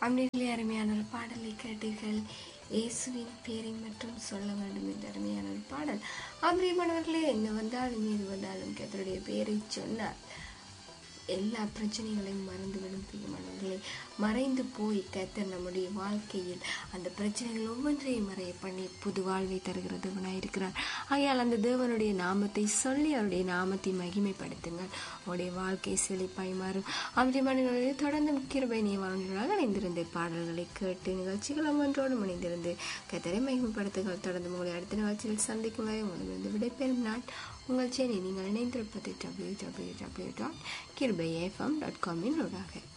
அம்னிகளே அருமையான ஒரு பாடலை கேட்டீர்கள் இயேசுவின் பேரை மட்டும் சொல்ல வேண்டும் என்ற அருமையான ஒரு பாடல் அபிரியமானவர்களே என்ன வந்தாலும் மீது வந்தாலும் கத்தருடைய பேரை சொன்னார் எல்லா பிரச்சனைகளையும் மறந்துவிடும் பிரியமானவர்களே மறைந்து போய் கத்தர் நம்முடைய வாழ்க்கையில் அந்த பிரச்சனைகள் ஒவ்வொன்றையும் மறைய பண்ணி புது வாழ்வை தருகிற தேவனாய் இருக்கிறார் ஆகையால் அந்த தேவனுடைய நாமத்தை சொல்லி அவருடைய நாமத்தை மகிமைப்படுத்துங்கள் உங்களுடைய வாழ்க்கை செழிப்பாய் மாறும் அபிரியமானவர்களே தொடர்ந்து கிருபை நியமனங்களாக இணைந்திருந்த பாடல்களை கேட்டு நிகழ்ச்சிகள் ஒவ்வொன்றோடு இணைந்திருந்து கத்தரை மகிமைப்படுத்துங்கள் தொடர்ந்து உங்களை அடுத்த நிகழ்ச்சியில் சந்திக்கும் வரை உங்களிடம் விடைபெறும் நான் உங்கள் சேனை நீங்கள் இணைந்திருப்பது W W W dot Kirubai FM dot காமின் ஊடாக